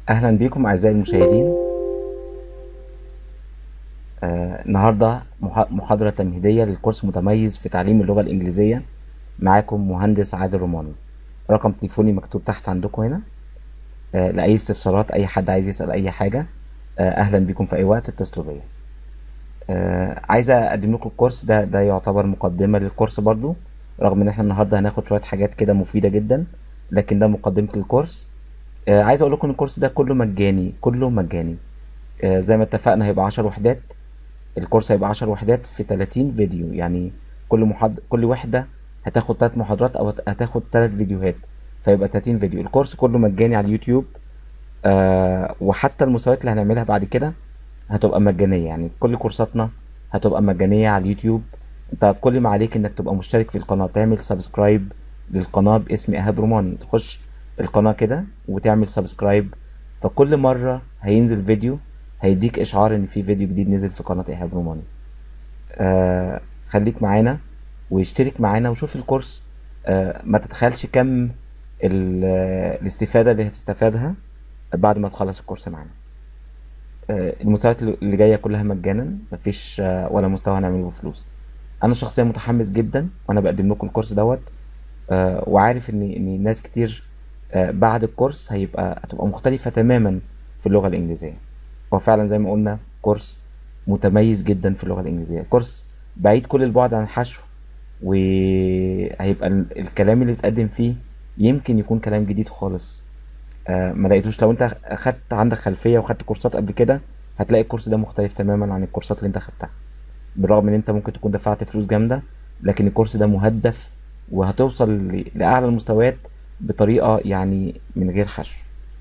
أهلا بكم أعزائي المشاهدين آه، النهاردة مح- محاضرة تمهيدية للكورس متميز في تعليم اللغة الإنجليزية معاكم مهندس عادل روماني رقم تليفوني مكتوب تحت عندكم هنا آه، لأي استفسارات أي حد عايز يسأل أي حاجة آه، أهلا بكم في أي وقت اتصلوا بيا آه، عايز أقدم لكم الكورس ده ده يعتبر مقدمة للكورس برضو رغم إن احنا النهاردة هناخد شوية حاجات كده مفيدة جدا لكن ده مقدمة للكورس آه، عايز أقول لكم إن الكورس ده كله مجاني كله مجاني آه، زي ما اتفقنا هيبقى 10 وحدات الكورس هيبقى 10 وحدات في 30 فيديو يعني كل محاض... كل وحدة هتاخد 3 محاضرات او هت- هتاخد 3 فيديوهات فيبقى 30 فيديو الكورس كله مجاني على اليوتيوب آه وحتى المستويات اللي هنعملها بعد كده هتبقى مجانية يعني كل كورساتنا هتبقى مجانية على اليوتيوب انت كل ما عليك انك تبقى مشترك في القناة تعمل سبسكرايب للقناة باسم ايهاب روماني تخش القناة كده وتعمل سبسكرايب فكل مرة هينزل فيديو هيديك اشعار ان في فيديو جديد نزل في قناة ايهاب روماني آه خليك معانا واشترك معانا وشوف الكورس آه ما تتخيلش كم ال- آه، الاستفادة اللي هتستفادها بعد ما تخلص الكورس معانا آه، المستويات اللي جاية كلها مجانا مفيش آه، ولا مستوى هنعمله بفلوس انا شخصيا متحمس جدا وانا بقدم لكم الكورس دوت آه، وعارف ان ان ناس كتير آه، بعد الكورس هيبقى هتبقى مختلفة تماما في اللغة الإنجليزية هو فعلا زي ما قلنا كورس متميز جدا في اللغة الإنجليزية كورس بعيد كل البعد عن الحشو وهيبقى ال- الكلام اللي بتقدم فيه يمكن يكون كلام جديد خالص آه، ما لقيتوش لو انت اخدت عندك خلفية واخدت كورسات قبل كده هتلاقي الكورس ده مختلف تماما عن الكورسات اللي انت خدتها بالرغم ان انت ممكن تكون دفعت فلوس جامدة لكن الكورس ده مهدف وهتوصل ل- لأعلى المستويات بطريقة يعني من غير حشو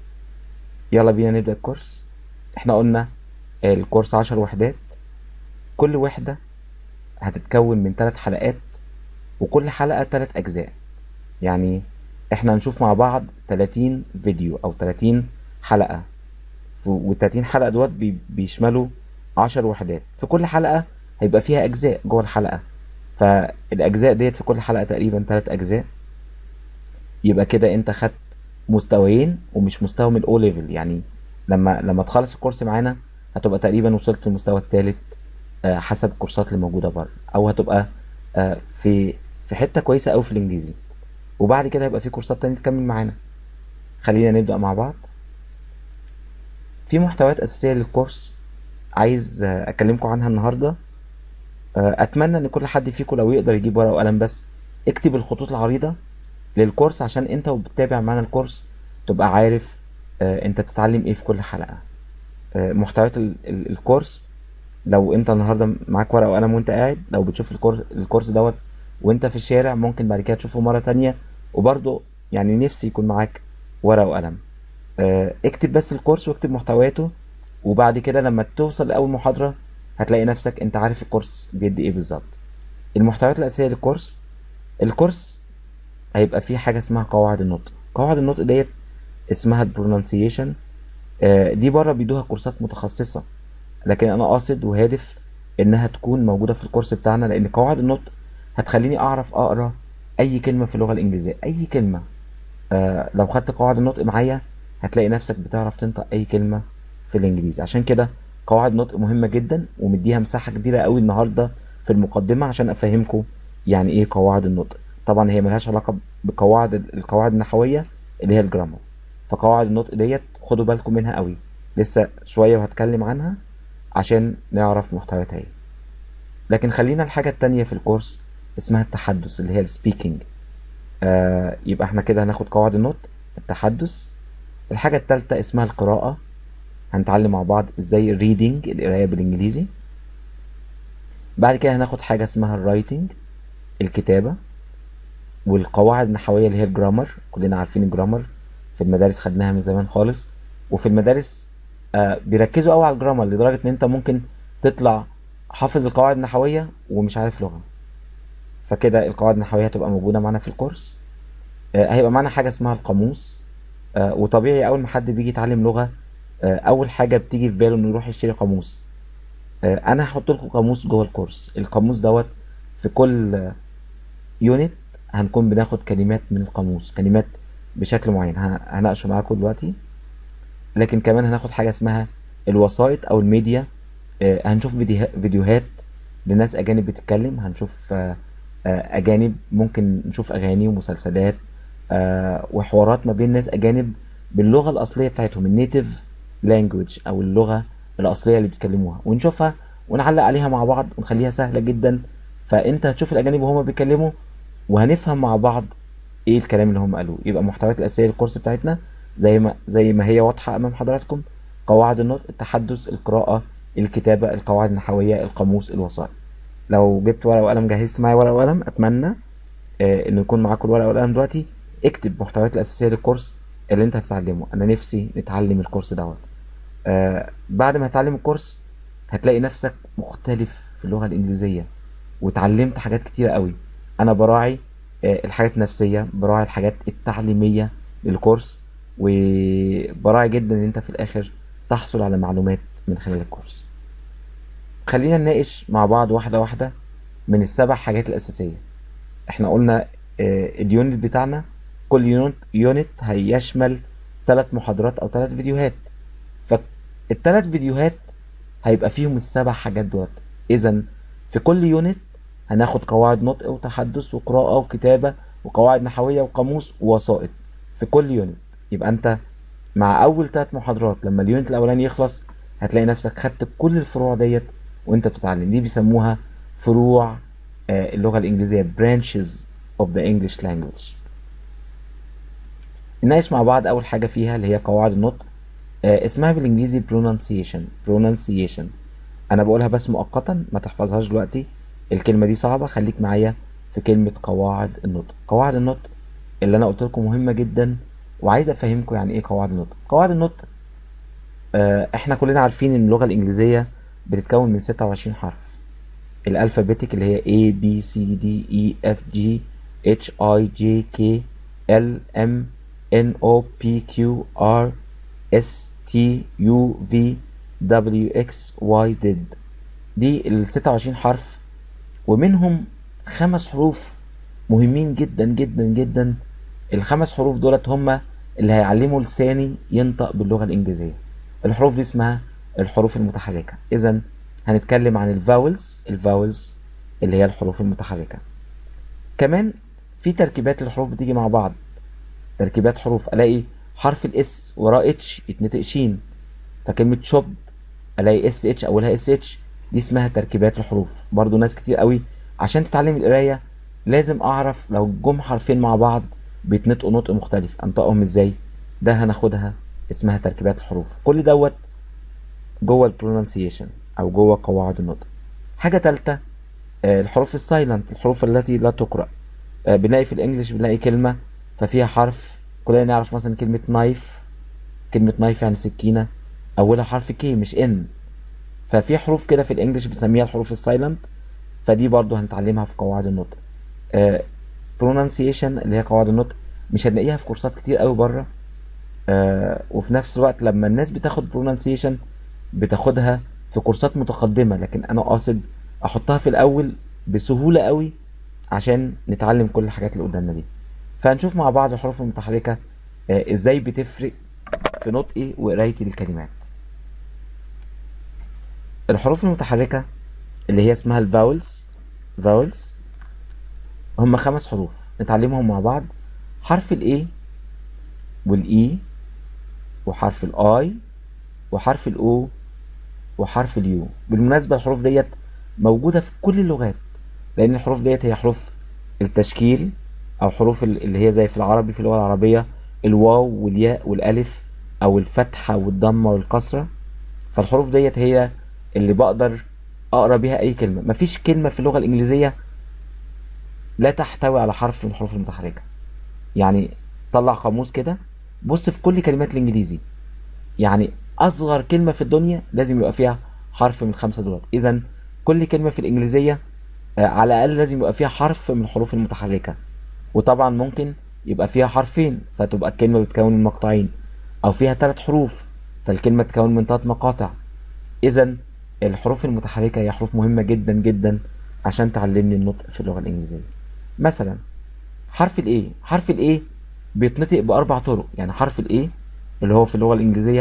يلا بينا نبدأ الكورس احنا قلنا الكورس عشر وحدات كل وحدة هتتكون من ثلاث حلقات وكل حلقة ثلاث أجزاء يعني احنا هنشوف مع بعض 30 فيديو أو 30 حلقة وال 30 حلقة دوت بي- بيشملوا 10 وحدات في كل حلقة هيبقى فيها أجزاء جوه الحلقة فالأجزاء ديت في كل حلقة تقريبا ثلاث أجزاء يبقى كده أنت خدت مستويين ومش مستوى من الأو ليفل يعني لما لما تخلص الكورس معانا هتبقى تقريبا وصلت للمستوى الثالث حسب الكورسات اللي موجودة بره أو هتبقى آه، في في حتة كويسة أوي في الإنجليزي وبعد كده هيبقى في كورسات تانية تكمل معانا خلينا نبدأ مع بعض في محتويات أساسية للكورس عايز آه، أكلمكم عنها النهاردة آه، أتمنى إن كل حد فيكم لو يقدر يجيب ورقة وقلم بس اكتب الخطوط العريضة للكورس عشان أنت وبتتابع معانا الكورس تبقى عارف آه، أنت بتتعلم إيه في كل حلقة آه، محتويات ال- ال- الكورس لو أنت النهاردة معاك ورقة وقلم وأنت قاعد لو بتشوف الكورس الكورس دوت وأنت في الشارع ممكن بعد كده تشوفه مرة تانية وبرضه يعني نفسي يكون معاك ورقة وقلم آه، اكتب بس الكورس واكتب محتوياته وبعد كده لما توصل لأول محاضرة هتلاقي نفسك انت عارف الكورس بيدي ايه بالظبط المحتويات الأساسية للكورس الكورس هيبقى فيه حاجة اسمها قواعد النطق قواعد النطق ديت اسمها البرونانسيشن دي بره بيدوها كورسات متخصصة لكن انا قاصد وهادف انها تكون موجودة في الكورس بتاعنا لان قواعد النطق هتخليني اعرف اقرا اي كلمة في اللغة الانجليزية اي كلمة آه لو خدت قواعد النطق معايا هتلاقي نفسك بتعرف تنطق اي كلمة في الانجليزي عشان كده قواعد النطق مهمة جدا ومديها مساحة كبيرة قوي النهاردة في المقدمة عشان افهمكم يعني ايه قواعد النطق طبعا هي ملهاش علاقة بقواعد القواعد النحوية اللي هي الجرامر فقواعد النطق ديت خدوا بالكم منها قوي لسه شوية وهتكلم عنها عشان نعرف محتوياتها ايه لكن خلينا الحاجة التانية في الكورس اسمها التحدث اللي هي السبيكينج آه يبقى احنا كده هناخد قواعد النطق التحدث الحاجة التالتة اسمها القراءة هنتعلم مع بعض ازاي الريدنج القراية بالانجليزي بعد كده هناخد حاجة اسمها الرايتنج الكتابة والقواعد النحوية اللي هي الجرامر كلنا عارفين الجرامر في المدارس خدناها من زمان خالص وفي المدارس آه بيركزوا قوي على الجرامر لدرجة ان انت ممكن تطلع حافظ القواعد النحوية ومش عارف لغة فكده القواعد النحوية هتبقى موجودة معانا في الكورس آه هيبقى معانا حاجة اسمها القاموس آه وطبيعي اول ما حد بيجي يتعلم لغة آه اول حاجة بتيجي في باله انه يروح يشتري قاموس آه انا هحط لكم قاموس جوه الكورس القاموس دوت في كل يونت هنكون بناخد كلمات من القاموس كلمات بشكل معين ه- هناقشه معاكم دلوقتي لكن كمان هناخد حاجة اسمها الوسائط أو الميديا آه، هنشوف فيديوها- فيديوهات لناس أجانب بتتكلم هنشوف آه، آه، أجانب ممكن نشوف أغاني ومسلسلات آه، وحوارات ما بين ناس أجانب باللغة الأصلية بتاعتهم النيتيف لانجوج أو اللغة الأصلية اللي بيتكلموها ونشوفها ونعلق عليها مع بعض ونخليها سهلة جدا فأنت هتشوف الأجانب وهما بيتكلموا وهنفهم مع بعض ايه الكلام اللي هم قالوه يبقى المحتويات الاساسيه للكورس بتاعتنا زي ما زي ما هي واضحه امام حضراتكم قواعد النطق التحدث القراءه الكتابه القواعد النحويه القاموس الوسائط لو جبت ورقه وقلم جهزت معايا ورقه وقلم اتمنى آه ان يكون معاكم الورقه والقلم دلوقتي اكتب المحتويات الاساسيه للكورس اللي انت هتتعلمه انا نفسي نتعلم الكورس دوت آه بعد ما هتتعلم الكورس هتلاقي نفسك مختلف في اللغه الانجليزيه واتعلمت حاجات كتيرة قوي انا براعي آه، الحاجات النفسية براعي الحاجات التعليمية للكورس وبراعي جدا ان انت في الاخر تحصل على معلومات من خلال الكورس خلينا نناقش مع بعض واحدة واحدة من السبع حاجات الأساسية احنا قلنا آه، اليونت بتاعنا كل يونت يونت هيشمل ثلاث محاضرات او ثلاث فيديوهات فالثلاث فيديوهات هيبقى فيهم السبع حاجات دول اذا في كل يونت هناخد قواعد نطق وتحدث وقراءة وكتابة وقواعد نحوية وقاموس ووسائط في كل يونت يبقى انت مع اول ثلاث محاضرات لما اليونت الاولاني يخلص هتلاقي نفسك خدت كل الفروع ديت وانت بتتعلم دي بيسموها فروع آه، اللغة الانجليزية branches of the English language نناقش مع بعض اول حاجة فيها اللي هي قواعد النطق آه، اسمها بالانجليزي pronunciation pronunciation انا بقولها بس مؤقتا ما تحفظهاش دلوقتي الكلمة دي صعبة خليك معايا في كلمة قواعد النطق قواعد النطق اللي انا قلت لكم مهمة جدا وعايز افهمكم يعني ايه قواعد النطق قواعد النطق آه، احنا كلنا عارفين ان اللغة الانجليزية بتتكون من 26 حرف الالفابيتيك اللي هي A B C D E F G H I J K L M N O P Q R S T U V W X Y Z دي ال 26 حرف ومنهم خمس حروف مهمين جدا جدا جدا الخمس حروف دولت هما اللي هيعلموا لساني ينطق باللغة الإنجليزية الحروف دي اسمها الحروف المتحركة إذا هنتكلم عن الفاولز الفاولز اللي هي الحروف المتحركة كمان في تركيبات للحروف بتيجي مع بعض تركيبات حروف الاقي حرف الاس وراه اتش يتنطق شين فكلمة شوب الاقي اس اتش اولها اس اتش دي اسمها تركيبات الحروف برضو ناس كتير قوي عشان تتعلم القراية لازم اعرف لو جم حرفين مع بعض بيتنطقوا نطق مختلف انطقهم ازاي ده هناخدها اسمها تركيبات الحروف كل دوت جوه البرونانسيشن او جوه قواعد النطق حاجة تالتة آه، الحروف السايلنت الحروف التي لا تقرأ آه، بنلاقي في الانجليش بنلاقي كلمة ففيها حرف كلنا نعرف مثلا كلمة نايف كلمة نايف يعني سكينة أولها حرف كي مش إن ففي حروف كده في الإنجليش بنسميها الحروف السايلنت فدي برضو هنتعلمها في قواعد النطق آه pronunciation اللي هي قواعد النطق مش هنلاقيها في كورسات كتير قوي بره آه وفي نفس الوقت لما الناس بتاخد pronunciation بتاخدها في كورسات متقدمة لكن أنا قاصد أحطها في الأول بسهولة قوي عشان نتعلم كل الحاجات اللي قدامنا دي فهنشوف مع بعض الحروف المتحركة آه، ازاي بتفرق في نطقي وقرايتي للكلمات الحروف المتحركة اللي هي اسمها الفاولز فاولز هم خمس حروف نتعلمهم مع بعض حرف الاي والاي وحرف الاي وحرف الاو وحرف اليو بالمناسبة الحروف ديت موجودة في كل اللغات لأن الحروف ديت هي حروف التشكيل أو حروف ال- اللي هي زي في العربي في اللغة العربية الواو والياء والألف أو الفتحة والضمة والكسرة فالحروف ديت هي اللي بقدر أقرأ بيها أي كلمة مفيش كلمة في اللغة الإنجليزية لا تحتوي على حرف من الحروف المتحركة يعني طلع قاموس كده بص في كل كلمات الإنجليزي يعني اصغر كلمه في الدنيا لازم يبقى فيها حرف من الخمسه دولت اذا كل كلمه في الانجليزيه آه، على الاقل لازم يبقى فيها حرف من الحروف المتحركه وطبعا ممكن يبقى فيها حرفين فتبقى الكلمه بتتكون من مقطعين او فيها ثلاث حروف فالكلمه تتكون من ثلاث مقاطع اذا الحروف المتحركه هي حروف مهمه جدا جدا عشان تعلمني النطق في اللغه الانجليزيه مثلا حرف الايه حرف الايه بيتنطق باربع طرق يعني حرف الايه اللي هو في اللغه الانجليزيه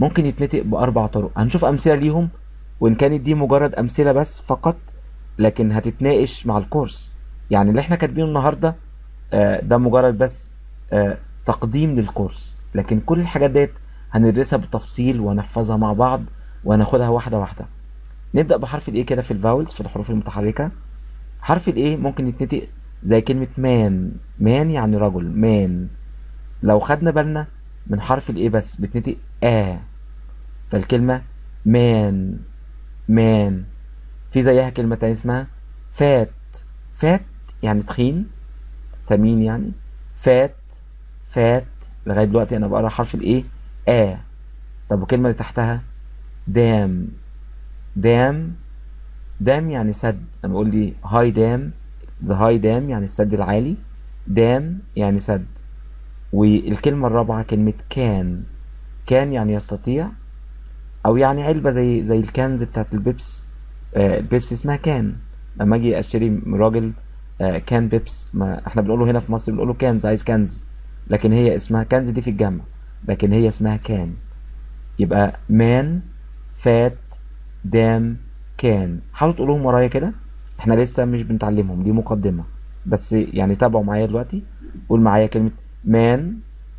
ممكن يتنطق بأربع طرق هنشوف أمثلة ليهم وإن كانت دي مجرد أمثلة بس فقط لكن هتتناقش مع الكورس يعني اللي احنا كاتبينه النهاردة آه، ده مجرد بس آه، تقديم للكورس لكن كل الحاجات ديت هندرسها بالتفصيل وهنحفظها مع بعض وهناخدها واحدة واحدة نبدأ بحرف الايه كده في الفاولز في الحروف المتحركة حرف الايه ممكن يتنطق زي كلمة مان مان يعني رجل مان لو خدنا بالنا من حرف الايه بس بتنطق آ فالكلمة مان مان في زيها كلمة تانية اسمها فات فات يعني تخين ثمين يعني فات فات لغاية دلوقتي أنا بقرا حرف الإيه آ طب والكلمة اللي تحتها دام دام دام يعني سد لما يقول لي هاي دام ذا هاي دام يعني السد العالي دام يعني سد والكلمة الرابعة كلمة كان كان يعني يستطيع أو يعني علبة زي زي الكنز بتاعت البيبس آه البيبس اسمها كان لما أجي أشتري من راجل آه كان بيبس ما احنا بنقوله هنا في مصر بنقوله كنز عايز كنز لكن هي اسمها كنز دي في الجامعة لكن هي اسمها كان يبقى مان فات دام كان حاولوا تقولوهم ورايا كده احنا لسه مش بنتعلمهم دي مقدمة بس يعني تابعوا معايا دلوقتي قول معايا كلمة مان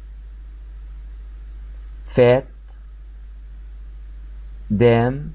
فات دام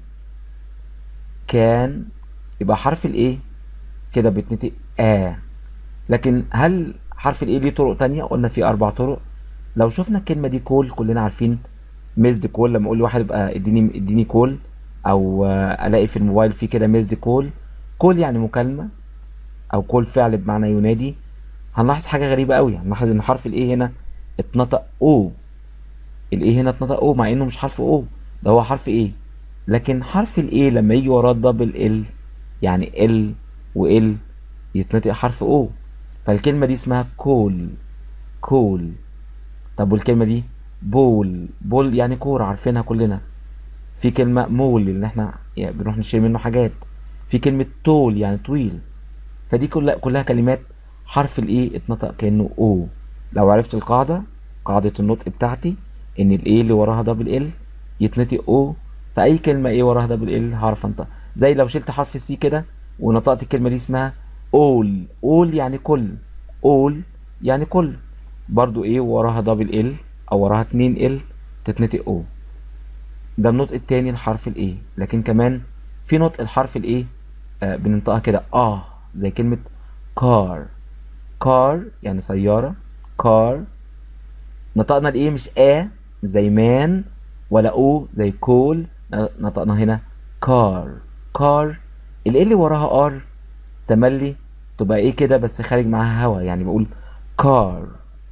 كان يبقى حرف الايه كده بيتنطق آ لكن هل حرف الايه ليه طرق تانية قلنا في اربع طرق لو شفنا الكلمة دي كول كلنا عارفين ميزد كول لما اقول لواحد يبقى اديني اديني كول او آه، الاقي في الموبايل في كده ميزد كول كول يعني مكالمة او كول فعل بمعنى ينادي هنلاحظ حاجة غريبة قوي هنلاحظ ان حرف الايه هنا اتنطق او الايه هنا اتنطق او مع انه مش حرف او ده هو حرف ايه لكن حرف الايه لما يجي وراه دبل ال يعني ال وال يتنطق حرف او فالكلمة دي اسمها كول كول طب والكلمة دي بول بول يعني كورة عارفينها كلنا في كلمة مول اللي احنا يعني بنروح نشتري منه حاجات في كلمة تول يعني طويل فدي كلها كلها كلمات حرف الايه اتنطق كأنه او لو عرفت القاعدة قاعدة النطق بتاعتي ان الايه اللي وراها دبل ال يتنطق او فاي كلمة ايه وراها دبل ال هعرف انطق زي لو شلت حرف السي كده ونطقت الكلمة دي اسمها اول اول يعني كل اول يعني كل برضو ايه وراها دبل ال او وراها اتنين ال تتنطق او ده النطق التاني لحرف الايه لكن كمان في نطق الحرف الايه آه بننطقها كده اه زي كلمة كار كار يعني سيارة كار نطقنا الايه مش ا زي مان ولا او زي كول نطقنا هنا كار كار الايه اللي وراها ار تملي تبقى ايه كده بس خارج معاها هوا يعني بقول كار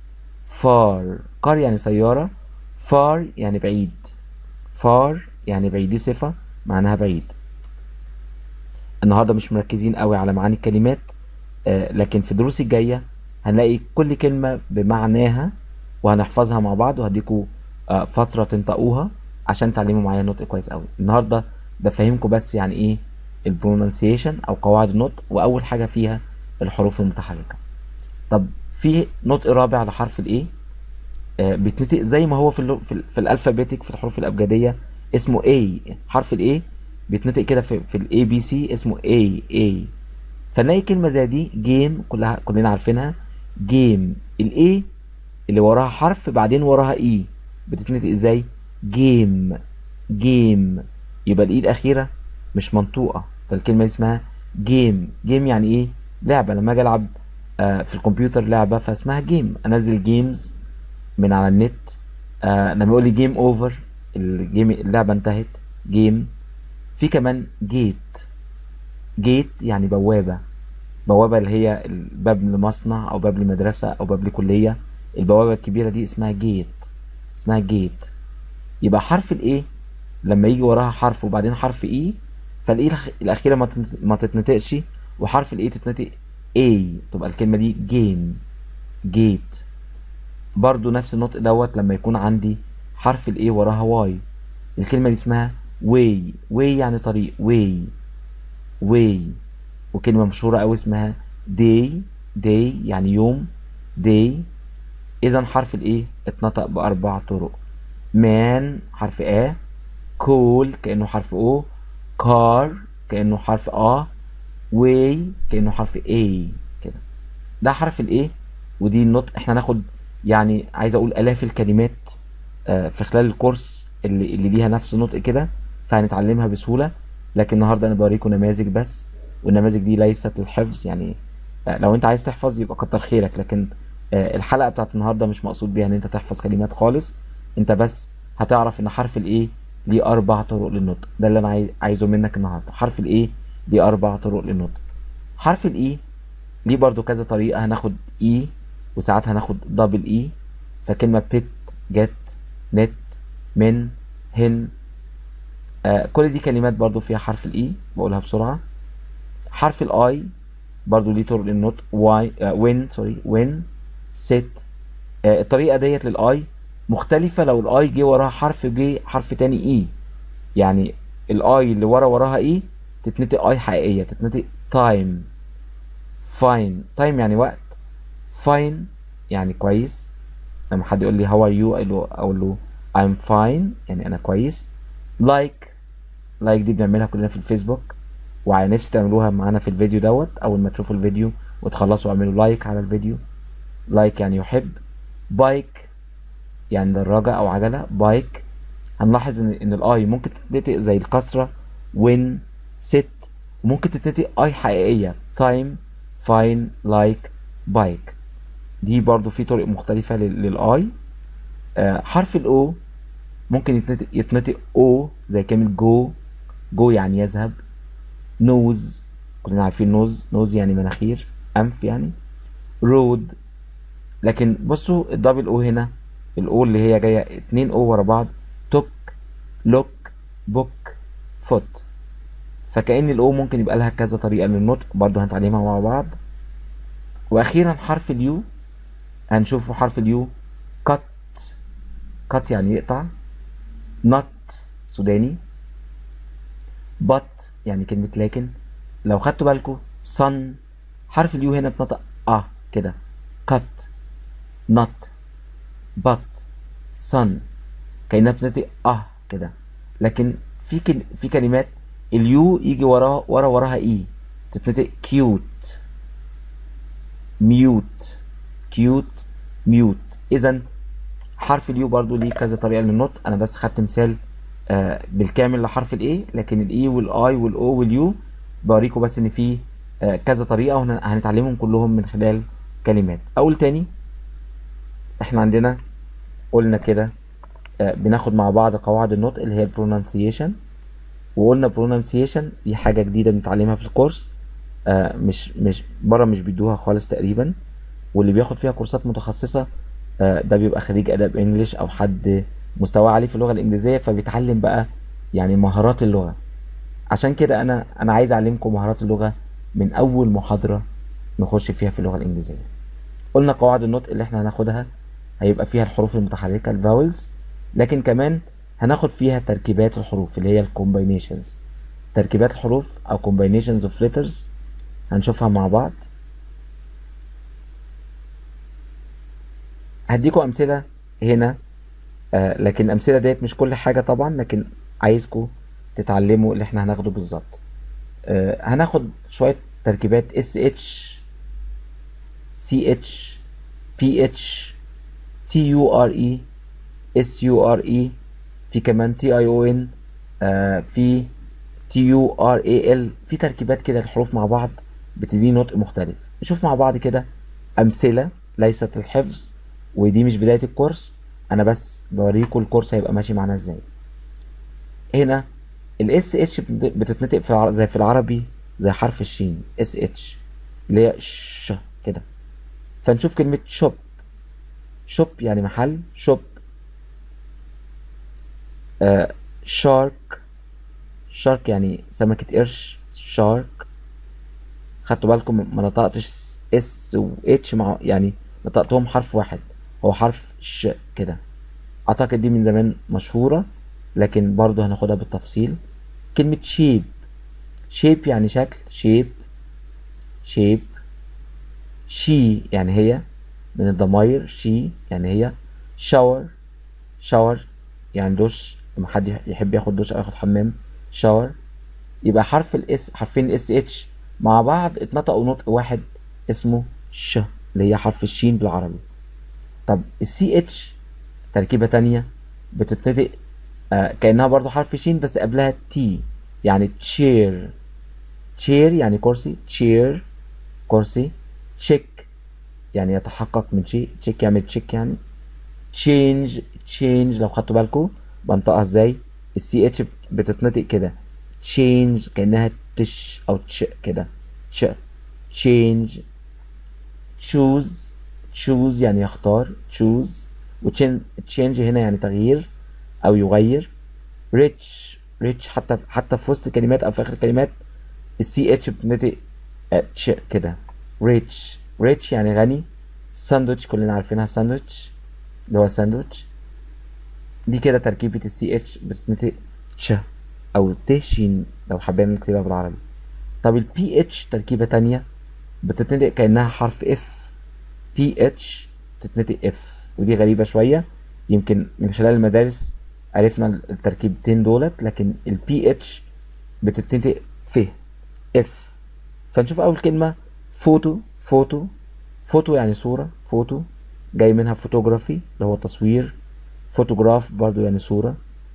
فار كار يعني سيارة فار يعني بعيد فار يعني بعيد دي صفة معناها بعيد النهاردة مش مركزين قوي على معاني الكلمات آه لكن في الدروس الجاية هنلاقي كل كلمة بمعناها وهنحفظها مع بعض وهديكوا آه فترة تنطقوها عشان تعلموا معايا النطق كويس قوي النهاردة بفهمكم بس يعني ايه البرونانسيشن او قواعد النطق واول حاجة فيها الحروف المتحركة طب في نطق رابع لحرف الايه آه بيتنطق زي ما هو في ال في, ال في الالفابيتك في الحروف الابجديه اسمه A حرف الايه بيتنطق كده في في الاي بي سي اسمه A A فنلاقي كلمه زي دي جيم كلها كلنا عارفينها جيم الاي اللي وراها حرف بعدين وراها اي بتتنطق ازاي جيم جيم يبقى الاي الاخيره مش منطوقه فالكلمه دي اسمها جيم جيم يعني ايه لعبه لما اجي العب آه في الكمبيوتر لعبه فاسمها جيم انزل جيمز من على النت آه لما يقول لي جيم اوفر الجيم اللعبه انتهت جيم في كمان جيت جيت يعني بوابه بوابه اللي هي الباب لمصنع او باب لمدرسه او باب لكليه البوابه الكبيره دي اسمها جيت اسمها جيت يبقى حرف الايه لما يجي وراها حرف وبعدين حرف اي فالايه الاخيره ما ما تتنطقش وحرف الايه تتنطق A تبقى الكلمة دي جيم جيت برضو نفس النطق دوت لما يكون عندي حرف ال A وراها واي الكلمة دي اسمها way way يعني طريق way way وكلمة مشهورة أوي اسمها day day يعني يوم day إذا حرف ال A اتنطق بأربع طرق مان حرف آ كول كأنه حرف او كار كأنه حرف آ واي كأنه حرف اي كده ده حرف الايه ودي النطق احنا هناخد يعني عايز اقول الاف الكلمات آه، في خلال الكورس اللي اللي ليها نفس النطق كده فهنتعلمها بسهولة لكن النهارده انا بوريكم نماذج بس والنماذج دي ليست للحفظ يعني آه، لو انت عايز تحفظ يبقى كتر خيرك لكن آه، الحلقة بتاعت النهارده مش مقصود بيها ان انت تحفظ كلمات خالص انت بس هتعرف ان حرف الايه ليه اربع طرق للنطق ده اللي انا عايز عايزه منك النهارده حرف الايه ليه اربع طرق للنطق حرف الاي ليه برضو كذا طريقة هناخد اي وساعات هناخد دبل اي فكلمة بيت جت نت من هن آه كل دي كلمات برضو فيها حرف الاي بقولها بسرعة حرف الاي برضو ليه طرق للنطق واي آه وين سوري وين ست آه الطريقة ديت للاي مختلفة لو الاي جه وراها حرف جه حرف تاني اي يعني الاي اللي ورا وراها اي تتنطق اي حقيقية تتنطق تايم فاين تايم يعني وقت فاين يعني كويس لما حد يقول لي هاو ار يو اقول له I'm fine يعني انا كويس لايك لايك دي بنعملها كلنا في الفيسبوك وعلى نفسي تعملوها معانا في الفيديو دوت اول ما تشوفوا الفيديو وتخلصوا اعملوا لايك على الفيديو لايك يعني يحب بايك يعني دراجة او عجلة بايك هنلاحظ ان ان الاي ممكن تتنطق زي الكسرة وين ست وممكن تتنطق اي حقيقية تايم فاين لايك بايك دي برضو في طرق مختلفة لل- للاي آه حرف الاو ممكن يتنطق يتنطق او زي كلمة جو جو يعني يذهب نوز كلنا عارفين نوز نوز يعني مناخير انف يعني رود لكن بصوا الدبل او هنا الاو اللي هي جايه اتنين او ورا بعض توك لوك بوك فوت فكأن الاو ممكن يبقى لها كذا طريقه للنطق برضو هنتعلمها مع بعض واخيرا حرف اليو هنشوفه حرف اليو كات كات يعني يقطع نوت سوداني بط يعني كلمة لكن لو خدتوا بالكم صن حرف اليو هنا اتنطق اه كده كات نوت بط صن كأنها بتنطق اه كده لكن في كل... في كلمات اليو يجي وراها ورا وراها اي تتنطق كيوت ميوت كيوت ميوت اذا حرف اليو برضو ليه كذا طريقه للنطق انا بس خدت مثال آه بالكامل لحرف الاي لكن الاي والاي والاو واليو بوريكم بس ان في آه كذا طريقه وهنتعلمهم كلهم من خلال كلمات اقول تاني احنا عندنا قلنا كده آه بناخد مع بعض قواعد النطق اللي هي البرونانسيشن وقلنا برونانسيشن دي حاجه جديده بنتعلمها في الكورس آه مش مش بره مش بيدوها خالص تقريبا واللي بياخد فيها كورسات متخصصه آه ده بيبقى خريج اداب انجليش او حد مستواه عالي في اللغه الانجليزيه فبيتعلم بقى يعني مهارات اللغه عشان كده انا انا عايز اعلمكم مهارات اللغه من اول محاضره نخش فيها في اللغه الانجليزيه قلنا قواعد النطق اللي احنا هناخدها هيبقى فيها الحروف المتحركه الفاولز لكن كمان هناخد فيها تركيبات الحروف اللي هي الكومباينيشنز تركيبات الحروف او combinations of letters هنشوفها مع بعض هديكم امثله هنا آه لكن الامثله ديت مش كل حاجه طبعا لكن عايزكم تتعلموا اللي احنا هناخده بالظبط آه هناخد شويه تركيبات اس اتش سي اتش بي اتش تي يو ار اي اس يو ار اي في كمان تي اي او ان في تي يو ار اي ال في تركيبات كده الحروف مع بعض بتدي نطق مختلف نشوف مع بعض كده امثله ليست الحفظ ودي مش بدايه الكورس انا بس بوريكم الكورس هيبقى ماشي معانا ازاي هنا الاس اتش بتتنطق في العر... زي في العربي زي حرف الشين اس اتش اللي هي ش كده فنشوف كلمه شوب شوب يعني محل شوب آه شارك شارك يعني سمكة قرش شارك خدتوا بالكم ما نطقتش اس و اتش مع يعني نطقتهم حرف واحد هو حرف ش كده اعتقد دي من زمان مشهورة لكن برضو هناخدها بالتفصيل كلمة شيب شيب يعني شكل شيب شيب شي يعني هي من الضماير شي يعني هي شاور شاور يعني دش لما حد يحب ياخد دش او ياخد حمام شاور يبقى حرف الاس حرفين الاس اتش مع بعض اتنطقوا نطق واحد اسمه ش اللي هي حرف الشين بالعربي طب السي اتش تركيبة تانية بتتنطق آه كأنها برضو حرف شين بس قبلها تي يعني تشير تشير يعني كرسي تشير كرسي تشيك يعني يتحقق من شيء تشيك يعمل تشيك يعني تشينج تشينج لو خدتوا بالكم بنطقها ازاي السي اتش بتتنطق كده تشينج كأنها تش أو تش كده تش تشينج تشوز تشوز يعني يختار تشوز وتشينج هنا يعني تغيير أو يغير ريتش ريتش حتى حتى في وسط الكلمات أو في آخر الكلمات السي اتش بتنطق تش كده ريتش ريتش يعني غني ساندوتش كلنا عارفينها ساندوتش اللي هو ساندوتش دي كده تركيبة السي اتش بتتنطق تش أو تشين لو حابين نكتبها بالعربي طب البي اتش تركيبة تانية بتتنطق كأنها حرف اف بي اتش تتنطق اف ودي غريبة شوية يمكن من خلال المدارس عرفنا التركيبتين دولت لكن البي اتش بتتنطق ف اف فنشوف أول كلمة فوتو فوتو فوتو يعني صورة فوتو جاي منها فوتوغرافي اللي هو تصوير فوتوغراف برضو يعني صورة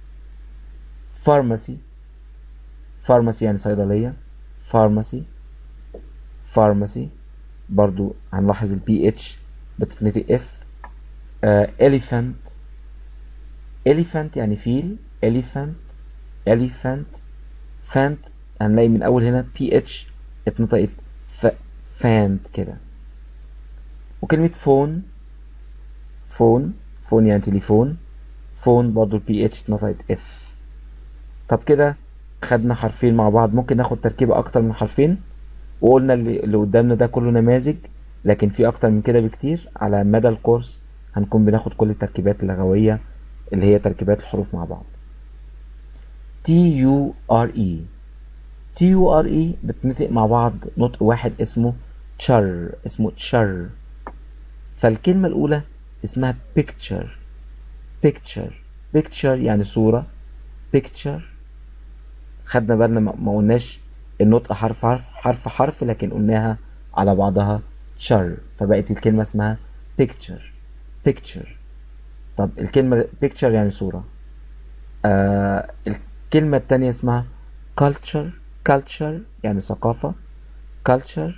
فارماسي فارماسي يعني صيدلية فارماسي فارماسي برضو هنلاحظ البي اتش بتتنطق اف اليفانت اليفانت يعني فيل اليفانت اليفانت فانت هنلاقي من اول هنا بي اتش اتنطقت ف فانت كده وكلمة فون فون فون يعني تليفون فون برضو البي اتش اتنطقت اف طب كده خدنا حرفين مع بعض ممكن ناخد تركيبة أكتر من حرفين وقلنا اللي, اللي قدامنا ده كله نماذج لكن في أكتر من كده بكتير على مدى الكورس هنكون بناخد كل التركيبات اللغوية اللي هي تركيبات الحروف مع بعض T U R E T U R E بتنطق مع بعض نطق واحد اسمه تشر اسمه تشر فالكلمة الأولى اسمها picture picture picture يعني صورة picture خدنا بالنا ما قلناش النطق حرف حرف حرف حرف لكن قلناها على بعضها شر فبقت الكلمة اسمها picture picture طب الكلمة picture يعني صورة آه الكلمة التانية اسمها culture culture يعني ثقافة culture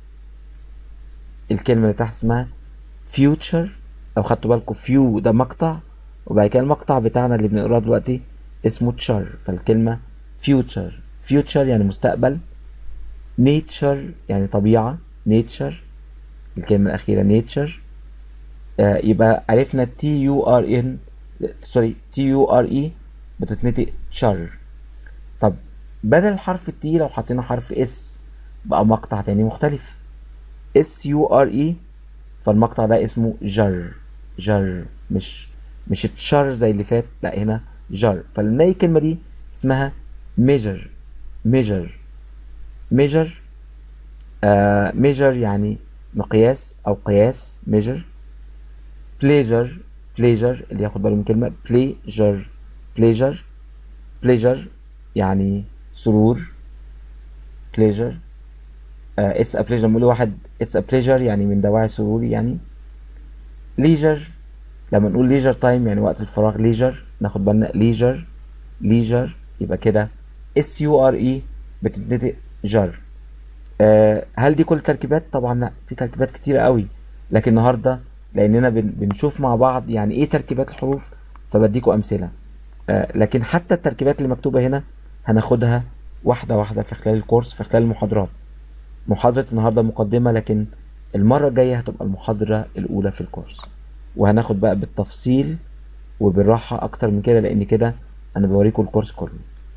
الكلمة اللي تحت اسمها future لو خدتوا بالكم few ده مقطع وبعد كده المقطع بتاعنا اللي بنقراه دلوقتي اسمه تشر فالكلمة future future يعني مستقبل nature يعني طبيعة nature الكلمة الأخيرة nature آه يبقى عرفنا T U R N سوري T U R E بتتنطق شر طب بدل حرف التي لو حطينا حرف اس بقى مقطع تاني مختلف S U R E فالمقطع ده اسمه جر جر مش مش تشر زي اللي فات لا هنا جر فنلاقي الكلمة دي اسمها measure measure measure آه measure يعني مقياس أو قياس measure pleasure pleasure اللي ياخد باله من كلمة pleasure pleasure pleasure يعني سرور pleasure آه it's a pleasure لما واحد it's a pleasure يعني من دواعي سروري يعني leisure لما نقول leisure time يعني وقت الفراغ leisure ناخد بالنا leisure leisure يبقى كده اس يو ار اي بتتنطق جر آه هل دي كل التركيبات طبعا لا في تركيبات كتيرة قوي لكن النهارده لاننا بن بنشوف مع بعض يعني ايه تركيبات الحروف فبديكوا امثله آه لكن حتى التركيبات اللي مكتوبه هنا هناخدها واحده واحده في خلال الكورس في خلال المحاضرات محاضره النهارده مقدمه لكن المره الجايه هتبقى المحاضره الاولى في الكورس وهناخد بقى بالتفصيل وبالراحه اكتر من كده لان كده انا بوريكم الكورس كله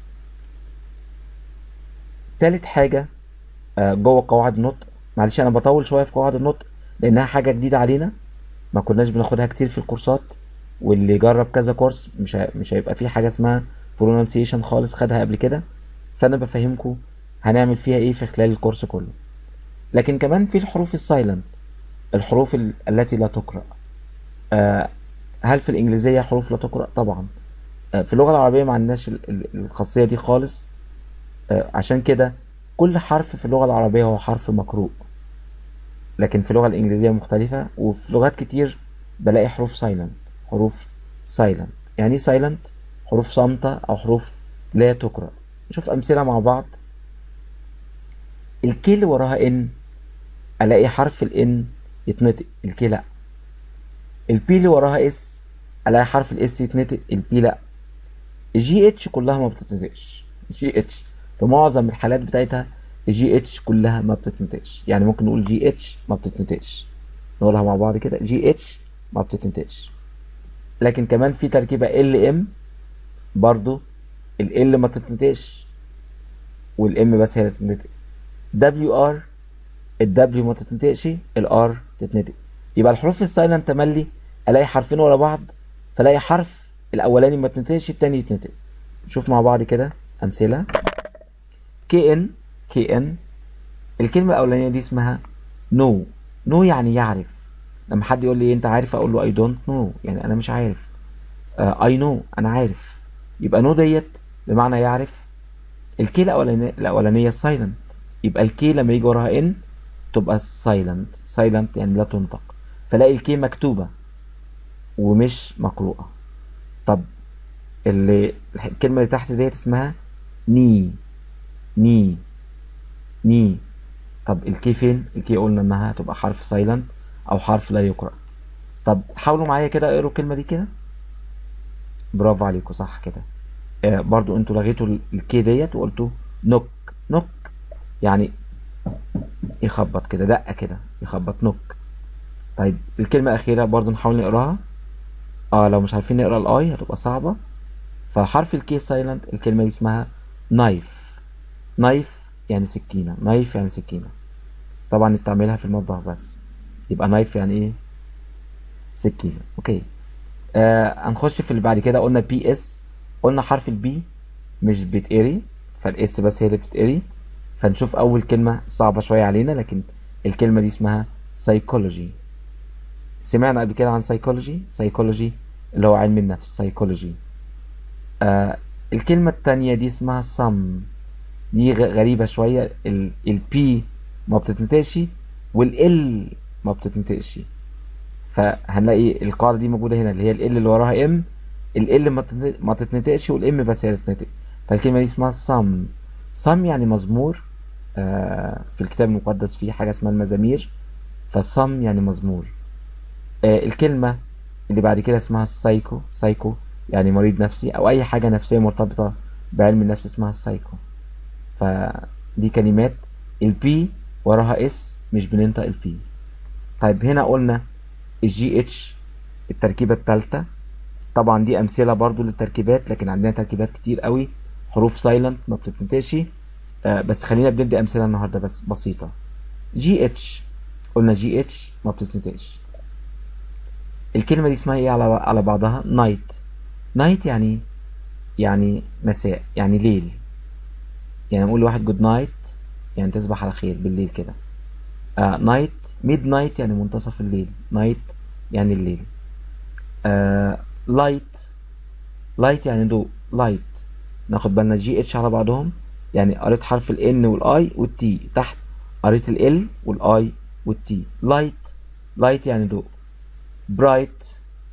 تالت حاجة آه جوه قواعد النطق معلش أنا بطول شوية في قواعد النطق لأنها حاجة جديدة علينا ما كناش بناخدها كتير في الكورسات واللي جرب كذا كورس مش مش هيبقى فيه حاجة اسمها pronunciation خالص خدها قبل كده فأنا بفهمكم هنعمل فيها إيه في خلال الكورس كله لكن كمان في الحروف السايلنت الحروف التي لا تقرأ آه هل في الإنجليزية حروف لا تقرأ طبعا آه، في اللغة العربية ما عندناش ال- ال- الخاصية دي خالص آه، عشان كده كل حرف في اللغة العربية هو حرف مقروء لكن في اللغة الإنجليزية مختلفة وفي لغات كتير بلاقي حروف سايلنت حروف سايلنت يعني ايه سايلنت حروف صامتة أو حروف لا تقرأ نشوف أمثلة مع بعض الكي اللي وراها ان ألاقي حرف الان يتنطق الكي لأ البي اللي وراها اس ألاقي حرف الاس يتنطق البي لأ الجي اتش كلها ما بتتنطقش جي اتش في معظم الحالات بتاعتها الجي اتش كلها ما بتتنطقش يعني ممكن نقول جي اتش ما بتتنطقش نقولها مع بعض كده جي اتش ما بتتنطقش لكن كمان في تركيبة ال ام برضو ال ال ما تتنطقش والام بس هي اللي تتنطق دبليو ار الدبليو ما تتنطقش الار تتنطق يبقى الحروف السايلنت تملي الاقي حرفين ورا بعض فالاقي حرف الاولاني ما تتنطقش التاني يتنطق نشوف مع بعض كده امثله كي ان كي ان الكلمه الاولانيه دي اسمها نو نو يعني يعرف لما حد يقول لي انت عارف اقول له اي دونت نو يعني انا مش عارف اي نو انا عارف يبقى نو ديت بمعنى يعرف الكي الاولانيه الاولانيه سايلنت يبقى الكي لما يجي وراها ان تبقى سايلنت سايلنت يعني لا تنطق فلاقي الكي مكتوبه ومش مقروءه طب اللي الكلمه اللي تحت ديت اسمها ني ني ني طب الكي فين الكي قلنا انها هتبقى حرف سايلنت او حرف لا يقرأ طب حاولوا معايا كده اقروا الكلمه دي كده برافو عليكم صح كده آه برضو انتوا لغيتوا ال- الكي ديت وقلتوا نوك نوك يعني يخبط كده دقه كده يخبط نوك طيب الكلمه الاخيره برضو نحاول نقراها اه لو مش عارفين نقرا الاي هتبقى صعبه فحرف الكي سايلنت الكلمه دي اسمها نايف نايف يعني سكينه نايف يعني سكينه طبعا نستعملها في المطبخ بس يبقى نايف يعني ايه سكينه اوكي آه هنخش في اللي بعد كده قلنا بي اس قلنا حرف البي مش بيتقري فالاس بس هي اللي بتتقري فنشوف اول كلمه صعبه شويه علينا لكن الكلمه دي اسمها سايكولوجي سمعنا قبل كده عن سايكولوجي سايكولوجي اللي هو علم النفس سايكولوجي آه الكلمه التانية دي اسمها صم دي غ- غريبه شويه البي ما بتتنطقش والال ما بتتنطقش فهنلاقي القاعده دي موجوده هنا اللي هي ال اللي وراها ام ال ما تتن- ما تتنطقش والام بس هي اللي تتنطق فالكلمه دي اسمها صم صم يعني مزمور آه في الكتاب المقدس في حاجه اسمها المزامير فالصم يعني مزمور آه الكلمه اللي بعد كده اسمها السايكو سايكو يعني مريض نفسي او اي حاجه نفسيه مرتبطه بعلم النفس اسمها السايكو فدي كلمات البي وراها اس مش بننطق البي طيب هنا قلنا الجي اتش التركيبة التالتة طبعا دي أمثلة برضو للتركيبات لكن عندنا تركيبات كتير قوي حروف سايلنت ما بتتنطقش آه بس خلينا بندي أمثلة النهاردة بس بسيطة جي اتش قلنا جي اتش ما بتتنطقش الكلمة دي اسمها ايه على على بعضها نايت نايت يعني يعني مساء يعني ليل يعني نقول لواحد جود نايت يعني تصبح على خير بالليل كده آه نايت ميد نايت يعني منتصف الليل نايت يعني الليل آه لايت لايت يعني ضوء لايت ناخد بالنا جي اتش على بعضهم يعني قريت حرف الان والاي والتي تحت قريت ال والاي والتي لايت لايت يعني ضوء برايت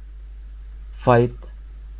فايت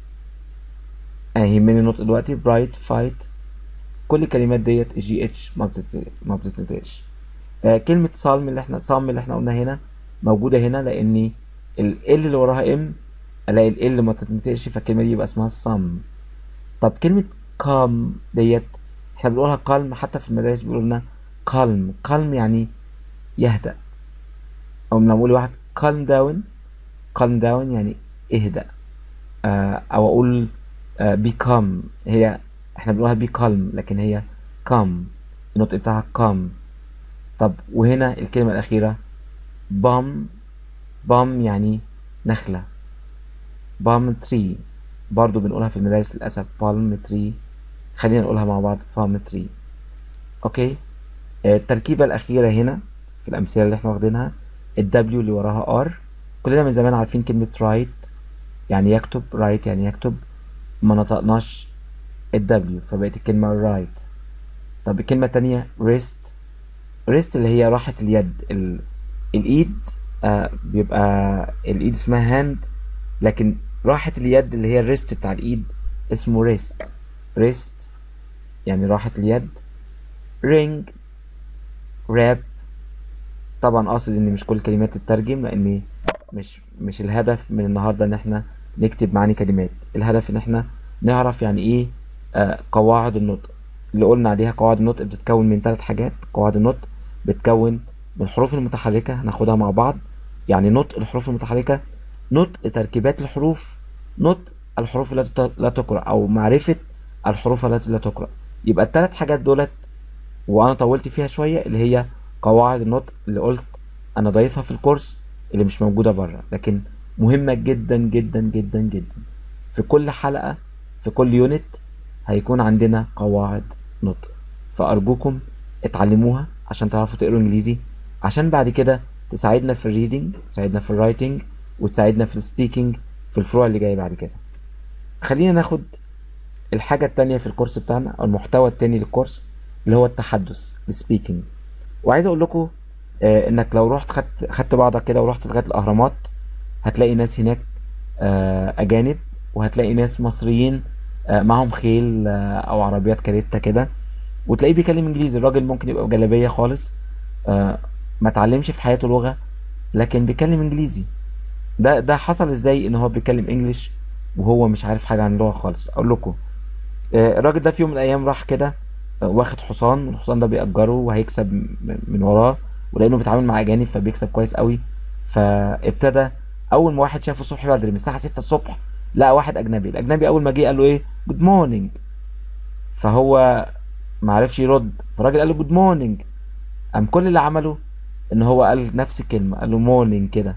انا يهمني النطق دلوقتي برايت فايت كل الكلمات ديت الجي اتش ما بتت... ما بتتنطقش آه كلمة صالم اللي احنا صام اللي احنا قلنا هنا موجودة هنا لأن ال L اللي وراها ام ألاقي ال L ما تتنطقش فالكلمة دي يبقى اسمها صم طب كلمة calm ديت احنا بنقولها calm حتى في المدارس بيقولوا لنا calm calm يعني يهدأ أو لما أقول لواحد calm down calm down يعني اهدأ آه أو أقول آه be calm هي احنا بنقولها be calm لكن هي calm النطق بتاعها calm طب وهنا الكلمة الأخيرة بام بام يعني نخلة بالم تري برضو بنقولها في المدارس للأسف بالم تري خلينا نقولها مع بعض بالم تري أوكي آه، التركيبة الأخيرة هنا في الأمثلة اللي احنا واخدينها الدبليو اللي وراها ار كلنا من زمان عارفين كلمة رايت يعني يكتب رايت يعني يكتب ما نطقناش الدبليو فبقت الكلمة رايت طب الكلمة التانية wrist wrist اللي هي راحة اليد ال... الإيد آه بيبقى الإيد اسمها هاند لكن راحة اليد اللي هي الريست بتاع الإيد اسمه ريست ريست يعني راحة اليد رينج راب طبعا قاصد ان مش كل الكلمات تترجم لان مش مش الهدف من النهارده ان احنا نكتب معاني كلمات الهدف ان احنا نعرف يعني ايه آه قواعد النطق اللي قلنا عليها قواعد النطق بتتكون من ثلاث حاجات قواعد النطق بتتكون من الحروف المتحركة هناخدها مع بعض يعني نطق الحروف المتحركة نطق تركيبات الحروف نطق الحروف التي لا تقرأ أو معرفة الحروف التي لا تقرأ يبقى الثلاث حاجات دولت وأنا طولت فيها شوية اللي هي قواعد النطق اللي قلت أنا ضايفها في الكورس اللي مش موجودة بره لكن مهمة جدا جدا جدا جدا في كل حلقة في كل يونت هيكون عندنا قواعد نطق فأرجوكم اتعلموها عشان تعرفوا تقروا انجليزي عشان بعد كده تساعدنا في الريدنج تساعدنا في الرايتنج وتساعدنا في السبيكنج في الفروع اللي جايه بعد كده خلينا ناخد الحاجة التانية في الكورس بتاعنا أو المحتوى التاني للكورس اللي هو التحدث السبيكنج وعايز أقول لكم آه إنك لو رحت خدت خدت بعضك كده ورحت لغاية الأهرامات هتلاقي ناس هناك آه أجانب وهتلاقي ناس مصريين آه معاهم خيل آه أو عربيات كاريتا كده وتلاقيه بيكلم انجليزي الراجل ممكن يبقى بجلابيه خالص آه ما اتعلمش في حياته لغه لكن بيتكلم انجليزي ده ده حصل ازاي ان هو بيتكلم انجليش وهو مش عارف حاجه عن اللغه خالص اقول لكم آه الراجل ده في يوم من الايام راح كده آه واخد حصان والحصان ده بيأجره وهيكسب من وراه ولانه بيتعامل مع اجانب فبيكسب كويس قوي فابتدى اول ما واحد شافه الصبح بدري من الساعه 6 الصبح لقى واحد اجنبي الاجنبي اول ما جه قال له ايه جود مورنينج فهو ما عرفش يرد فالراجل قال له جود مورنينج قام كل اللي عمله ان هو قال نفس الكلمه قال له مورنينج كده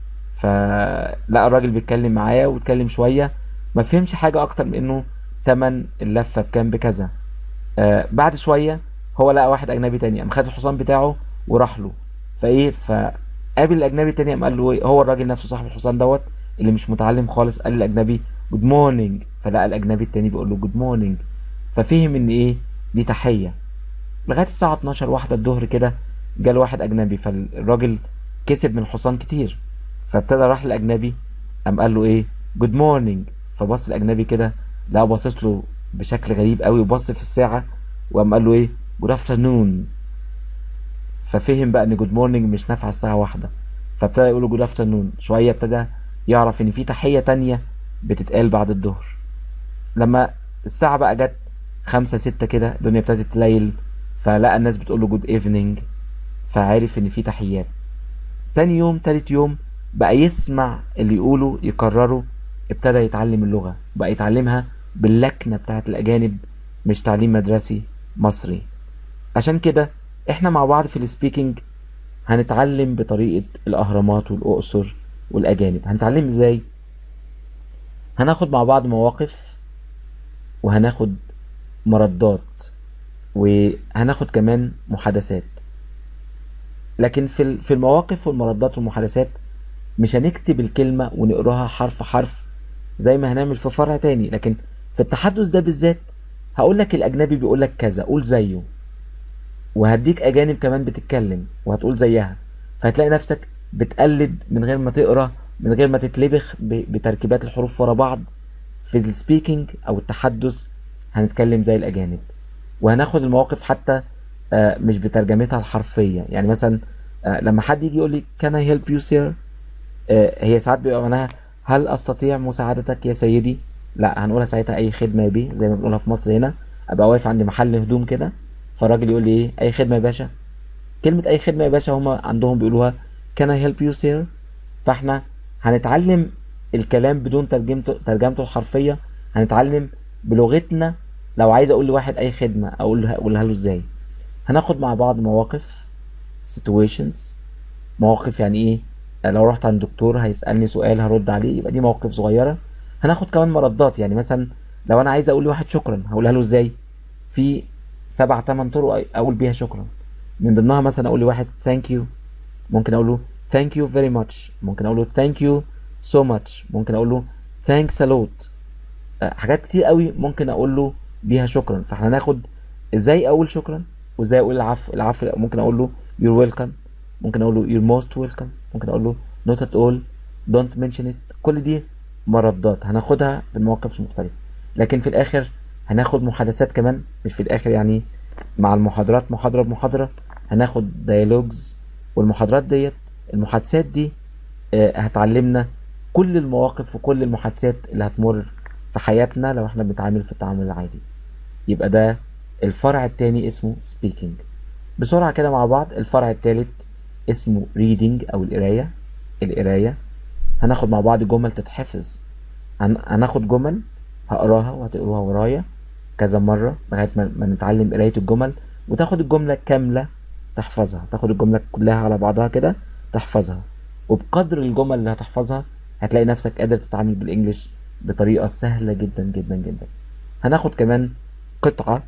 فلقى الراجل بيتكلم معاه واتكلم شويه ما فهمش حاجه اكتر من انه تمن اللفه بكام بكذا آه بعد شويه هو لقى واحد اجنبي تاني قام خد الحصان بتاعه وراح له فايه فقابل الاجنبي التاني قام قال له إيه؟ هو الراجل نفسه صاحب الحصان دوت اللي مش متعلم خالص قال للاجنبي جود مورنينج فلقى الاجنبي التاني بيقول له جود مورنينج ففهم ان ايه دي تحية لغاية الساعة 12 واحدة الظهر كده جاله واحد أجنبي فالراجل كسب من الحصان كتير فابتدى راح الأجنبي قام قال له إيه جود مورنينج فبص الأجنبي كده لقى باصص له بشكل غريب قوي وبص في الساعة وقام قال له إيه جود افترنون ففهم بقى إن جود مورنينج مش نافعة الساعة واحدة فابتدى يقول له جود افترنون شوية ابتدى يعرف إن في تحية تانية بتتقال بعد الظهر لما الساعة بقى جت خمسة ستة كده الدنيا ابتدت تليل فلقى الناس بتقول له جود ايفنينج فعرف ان في تحيات تاني يوم تالت يوم بقى يسمع اللي يقوله يكرره ابتدى يتعلم اللغة بقى يتعلمها باللكنة بتاعت الأجانب مش تعليم مدرسي مصري عشان كده احنا مع بعض في السبيكينج هنتعلم بطريقة الأهرامات والأقصر والأجانب هنتعلم ازاي هناخد مع بعض مواقف وهناخد مردات وهناخد كمان محادثات لكن في في المواقف والمردات والمحادثات مش هنكتب الكلمة ونقراها حرف حرف زي ما هنعمل في فرع تاني لكن في التحدث ده بالذات هقول لك الأجنبي بيقول لك كذا قول زيه وهديك أجانب كمان بتتكلم وهتقول زيها فهتلاقي نفسك بتقلد من غير ما تقرا من غير ما تتلبخ بتركيبات الحروف ورا بعض في السبيكينج أو التحدث هنتكلم زي الأجانب وهناخد المواقف حتى آه مش بترجمتها الحرفية يعني مثلا آه لما حد يجي يقول لي can I help you sir آه هي ساعات بيبقى معناها هل أستطيع مساعدتك يا سيدي لا هنقولها ساعتها أي خدمة يا بيه زي ما بنقولها في مصر هنا أبقى واقف عند محل هدوم كده فالراجل يقول لي إيه أي خدمة يا باشا كلمة أي خدمة يا باشا هما عندهم بيقولوها can I help you sir فاحنا هنتعلم الكلام بدون ترجمته ترجمته الحرفية هنتعلم بلغتنا لو عايز اقول لواحد اي خدمه اقول اقولها له ازاي هناخد مع بعض مواقف situations مواقف يعني ايه لو رحت عند دكتور هيسالني سؤال هرد عليه يبقى دي مواقف صغيره هناخد كمان مردات يعني مثلا لو انا عايز اقول لواحد شكرا هقولها له ازاي في سبع تمن طرق اقول بيها شكرا من ضمنها مثلا اقول لواحد ثانك يو ممكن اقول له ثانك يو فيري ماتش ممكن اقول له ثانك يو سو ماتش ممكن اقول له ثانكس ا لوت آه، حاجات كتير قوي ممكن اقول له بيها شكرا فاحنا هناخد ازاي اقول شكرا وازاي اقول العفو العفو ممكن اقول له you're welcome ممكن اقول له you're most welcome ممكن اقول له not at all don't mention it كل دي مردات هناخدها في المواقف المختلفة لكن في الاخر هناخد محادثات كمان مش في الاخر يعني مع المحاضرات محاضرة بمحاضرة هناخد ديالوجز والمحاضرات ديت المحادثات دي آه، هتعلمنا كل المواقف وكل المحادثات اللي هتمر في حياتنا لو احنا بنتعامل في التعامل العادي يبقى ده الفرع التاني اسمه speaking بسرعة كده مع بعض الفرع التالت اسمه reading أو القراية القراية هناخد مع بعض جمل تتحفظ هن- هناخد جمل هقراها وهتقروها ورايا كذا مرة لغاية ما ما نتعلم قراية الجمل وتاخد الجملة كاملة تحفظها تاخد الجملة كلها على بعضها كده تحفظها وبقدر الجمل اللي هتحفظها هتلاقي نفسك قادر تتعامل بالإنجليش بطريقة سهلة جدا جدا جدا هناخد كمان قطعة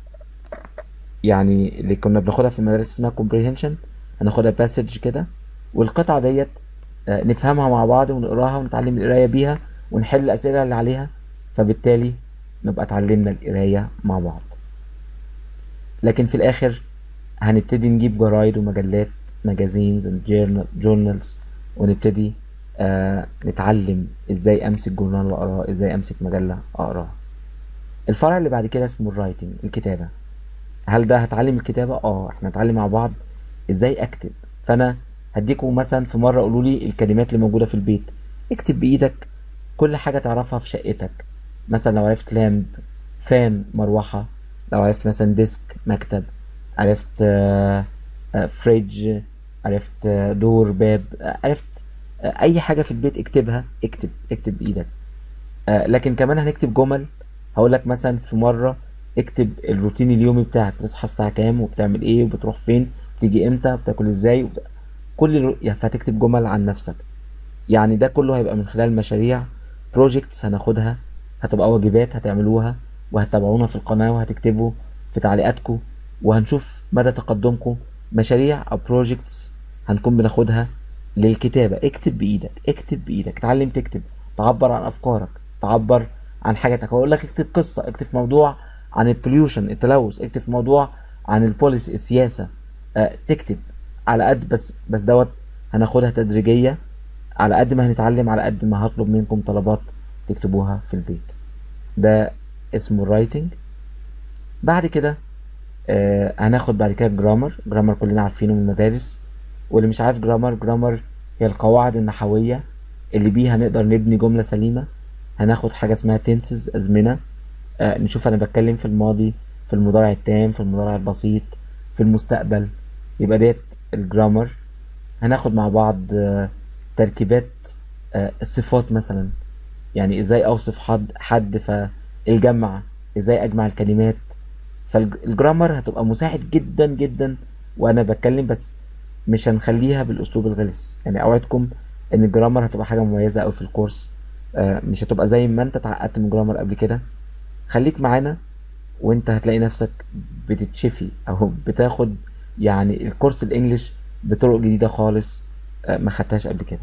يعني اللي كنا بناخدها في المدارس اسمها comprehension هناخدها باسج كده والقطعة ديت آه، نفهمها مع بعض ونقراها ونتعلم القراية بيها ونحل الأسئلة اللي عليها فبالتالي نبقى اتعلمنا القراية مع بعض لكن في الآخر هنبتدي نجيب جرايد ومجلات ماجازينز جورنالز ونبتدي آه نتعلم ازاي امسك جورنال واقراه ازاي امسك مجلة اقراها الفرع اللي بعد كده اسمه الرايتنج الكتابة هل ده هتعلم الكتابة اه احنا هنتعلم مع بعض ازاي اكتب فانا هديكم مثلا في مرة قولوا لي الكلمات اللي موجودة في البيت اكتب بايدك كل حاجة تعرفها في شقتك مثلا لو عرفت لامب فان مروحة لو عرفت مثلا ديسك مكتب عرفت آه، آه، فريج عرفت آه، دور باب آه، عرفت آه، اي حاجة في البيت اكتبها اكتب اكتب بايدك آه، لكن كمان هنكتب جمل هقول لك مثلا في مرة اكتب الروتين اليومي بتاعك بتصحى الساعة كام وبتعمل ايه وبتروح فين بتيجي امتى بتاكل ازاي وبت... كل الرو- يعني فهتكتب جمل عن نفسك يعني ده كله هيبقى من خلال مشاريع بروجيكتس هناخدها هتبقى واجبات هتعملوها وهتتابعونا في القناة وهتكتبوا في تعليقاتكم وهنشوف مدى تقدمكم مشاريع او بروجيكتس هنكون بناخدها للكتابة اكتب بإيدك اكتب بإيدك اتعلم تكتب تعبر عن أفكارك تعبر عن حاجاتك أقول لك اكتب قصة اكتب في موضوع عن البوليوشن التلوث اكتب في موضوع عن البوليسي السياسة اه تكتب على قد بس بس دوت هناخدها تدريجية على قد ما هنتعلم على قد ما هطلب منكم طلبات تكتبوها في البيت ده اسمه الرايتنج بعد كده آه هناخد بعد كده جرامر جرامر كلنا عارفينه من المدارس واللي مش عارف جرامر جرامر هي القواعد النحوية اللي بيها نقدر نبني جملة سليمة هناخد حاجة اسمها تنسز أزمنة آه نشوف أنا بتكلم في الماضي في المضارع التام في المضارع البسيط في المستقبل يبقى ديت الجرامر هناخد مع بعض آه تركيبات آه الصفات مثلا يعني ازاي اوصف حد حد فالجمع ازاي اجمع الكلمات فالجرامر هتبقى مساعد جدا جدا وانا بتكلم بس مش هنخليها بالاسلوب الغلس يعني اوعدكم ان الجرامر هتبقى حاجه مميزه قوي في الكورس آه، مش هتبقى زي ما انت اتعقدت من الجرامر قبل كده خليك معانا وانت هتلاقي نفسك بتتشفي او بتاخد يعني الكورس الانجليش بطرق جديده خالص آه، ما خدتهاش قبل كده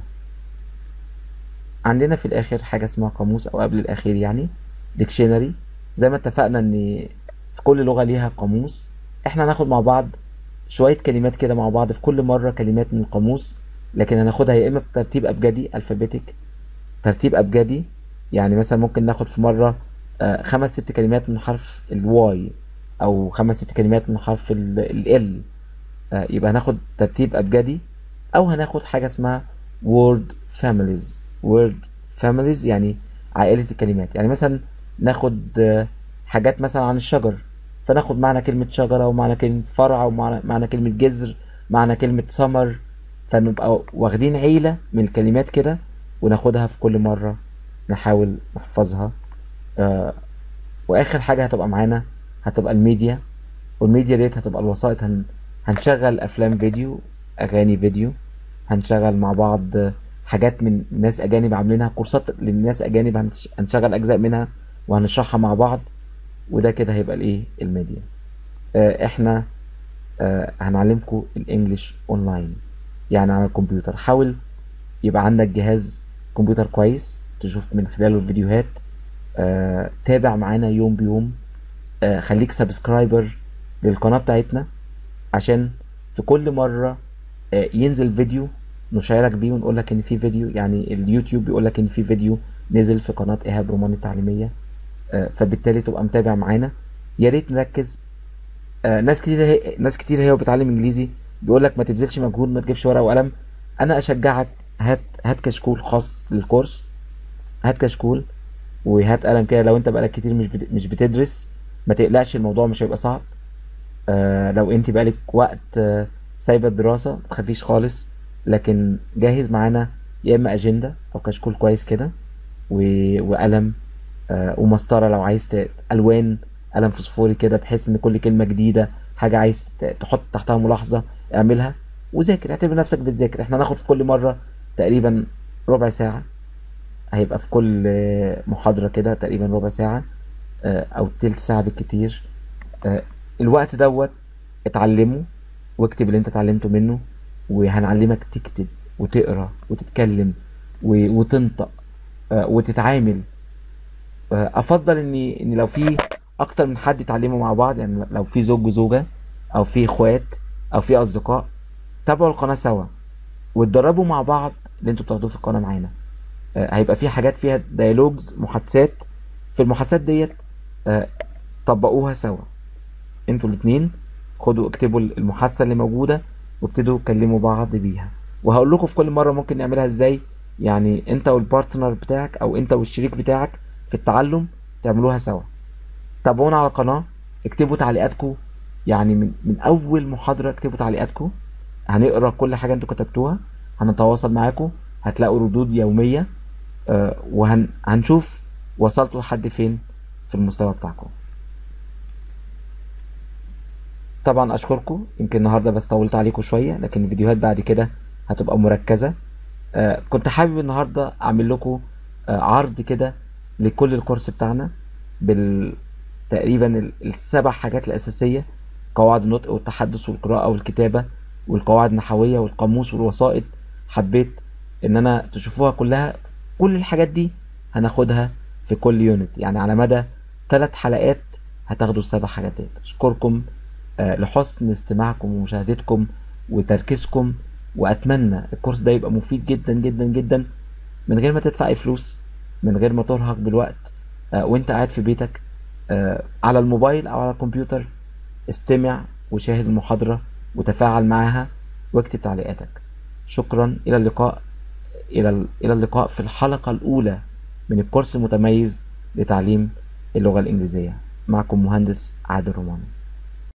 عندنا في الاخر حاجه اسمها قاموس او قبل الاخير يعني ديكشنري زي ما اتفقنا ان في كل لغه ليها قاموس احنا هناخد مع بعض شويه كلمات كده مع بعض في كل مره كلمات من القاموس لكن هناخدها يا اما بترتيب ابجدي الفابيتك ترتيب ابجدي يعني مثلا ممكن ناخد في مره آه، خمس ست كلمات من حرف الواي او خمس ست كلمات من حرف ال يبقى هناخد ترتيب ابجدي او هناخد حاجه اسمها word families word families يعني عائله الكلمات يعني مثلا ناخد آه، حاجات مثلا عن الشجر فناخد معنى كلمه شجره ومعنى كلمه فرع ومعنى معنى كلمه جذر معنى كلمه سمر فنبقى واخدين عيله من الكلمات كده وناخدها في كل مره نحاول نحفظها آه، واخر حاجه هتبقى معانا هتبقى الميديا والميديا ديت هتبقى الوسائط هن... هنشغل افلام فيديو اغاني فيديو هنشغل مع بعض حاجات من ناس اجانب عاملينها كورسات للناس اجانب هنش- هنشغل اجزاء منها وهنشرحها مع بعض وده كده هيبقى الايه الميديا آه، احنا آه، هنعلمكم الانجليش اونلاين يعني على الكمبيوتر حاول يبقى عندك جهاز كمبيوتر كويس تشوف من خلاله الفيديوهات آه، تابع معانا يوم بيوم آه، خليك سبسكرايبر للقناة بتاعتنا عشان في كل مرة آه، ينزل فيديو نشعرك بيه ونقول لك ان في فيديو يعني اليوتيوب بيقول لك ان في فيديو نزل في قناة ايهاب روماني التعليمية آه، فبالتالي تبقى متابع معانا يا ريت نركز آه، ناس كتير هي... ناس كتير هي وبتعلم انجليزي بيقول لك ما تبذلش مجهود ما تجيبش ورقه وقلم انا اشجعك هات هات كشكول خاص للكورس هات كشكول وهات قلم كده لو انت بقالك كتير مش بت... مش بتدرس ما تقلقش الموضوع مش هيبقى صعب آه لو انت بقالك وقت آه سايبه الدراسه ما تخافيش خالص لكن جاهز معانا يا اما اجنده او كشكول كويس كده و... وقلم آه ومسطره لو عايز ت... الوان قلم فوسفوري كده بحيث ان كل كلمه جديده حاجه عايز ت- تحط تحتها ملاحظه اعملها وذاكر اعتبر نفسك بتذاكر احنا هناخد في كل مره تقريبا ربع ساعه هيبقى في كل آه، محاضره كده تقريبا ربع ساعه آه، او تلت ساعه بالكتير آه، الوقت دوت اتعلمه واكتب اللي انت اتعلمته منه وهنعلمك تكتب وتقرا وتتكلم و- وتنطق آه، وتتعامل آه، افضل ان ان لو في اكتر من حد يتعلموا مع بعض يعني لو في زوج وزوجة او في اخوات او في اصدقاء تابعوا القناة سوا واتدربوا مع بعض اللي انتوا بتاخدوه في القناة معانا آه، هيبقى في حاجات فيها ديالوجز محادثات في المحادثات ديت آه، طبقوها سوا انتوا الاتنين خدوا اكتبوا المحادثة اللي موجودة وابتدوا كلموا بعض بيها وهقول لكم في كل مرة ممكن نعملها ازاي يعني انت والبارتنر بتاعك او انت والشريك بتاعك في التعلم تعملوها سوا تابعونا على القناة اكتبوا تعليقاتكم يعني من, من أول محاضرة اكتبوا تعليقاتكم هنقرا كل حاجة انتوا كتبتوها هنتواصل معاكم هتلاقوا ردود يومية آه وهنشوف وصلتوا لحد فين في المستوى بتاعكم طبعا أشكركم يمكن النهاردة بس طولت عليكم شوية لكن الفيديوهات بعد كده هتبقى مركزة آه كنت حابب النهاردة أعمل لكم آه عرض كده لكل الكورس بتاعنا بال تقريبا ال- السبع حاجات الأساسية قواعد النطق والتحدث والقراءة والكتابة والقواعد النحوية والقاموس والوسائط حبيت إن أنا تشوفوها كلها كل الحاجات دي هناخدها في كل يونت يعني على مدى ثلاث حلقات هتاخدوا السبع حاجات ديت أشكركم آه، لحسن استماعكم ومشاهدتكم وتركيزكم وأتمنى الكورس ده يبقى مفيد جدا جدا جدا من غير ما تدفع أي فلوس من غير ما ترهق بالوقت آه، وانت قاعد في بيتك آه، على الموبايل او على الكمبيوتر استمع وشاهد المحاضرة وتفاعل معها واكتب تعليقاتك شكرا الى اللقاء الى الى اللقاء في الحلقة الاولى من الكورس المتميز لتعليم اللغة الانجليزية معكم مهندس عادل روماني